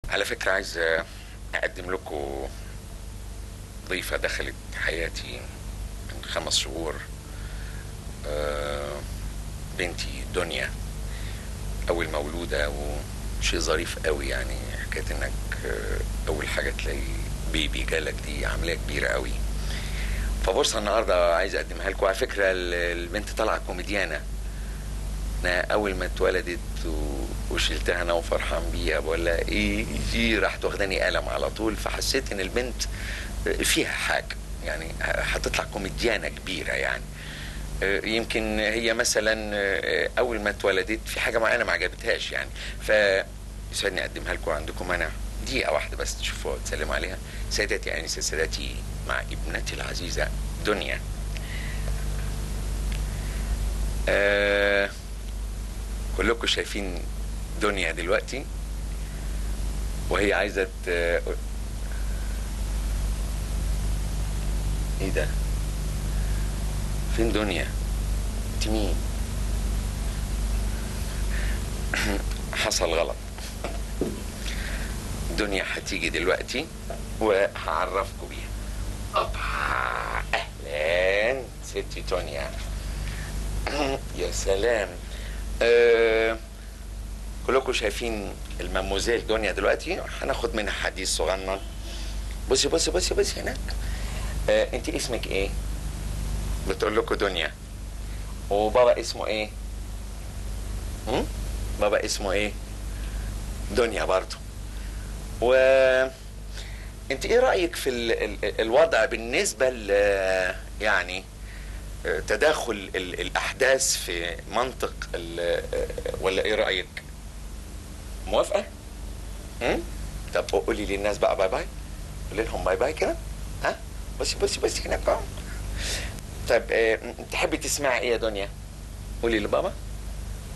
على فكرة عايز أقدم لكم ضيفة دخلت حياتي من خمس شهور آه، بنتي دنيا أول مولودة وشيء ظريف قوي يعني حكاية إنك آه، أول حاجة تلاقي بيبي جالك دي عملية كبيرة قوي فبص النهارده عايز اقدمها لكم على فكره ال- البنت طالعه كوميديانه انا اول ما اتولدت و- وشلتها انا وفرحان بيها بقول لها ايه يجي راحت واخداني قلم على طول فحسيت ان البنت فيها حاجه يعني هتطلع كوميديانه كبيره يعني آه، يمكن هي مثلا آه، اول ما اتولدت في حاجه معينه ما عجبتهاش يعني ف يسعدني اقدمها لكم عندكم انا دقيقه واحده بس تشوفوها وتسلموا عليها سادتي انسه سادتي مع ابنتي العزيزه دنيا آه كلكم شايفين دنيا دلوقتي وهي عايزه ت- ايه ده فين دنيا انت مين حصل غلط دنيا هتيجي دلوقتي وهعرفكم بيها أوبا اهلا ستي دنيا يا سلام أه كلكم شايفين الماموزيل دنيا دلوقتي هناخد منها حديث صغنن بصي بصي بصي بصي هناك أه انت اسمك ايه بتقول لكم دنيا وبابا اسمه ايه هم؟ بابا اسمه ايه دنيا برضه و انت ايه رايك في ال... ال... الوضع بالنسبه ل يعني آه، تداخل ال... الاحداث في منطق ال... آه، ولا ايه رايك موافقه هم؟ طب قولي للناس بقى باي باي قولي لهم باي باي كده ها بصي بصي بصي هناك اهو طيب آه، تحبي تسمعي ايه يا دنيا قولي لبابا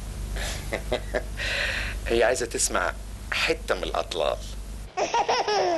هي عايزه تسمع حته من الاطلال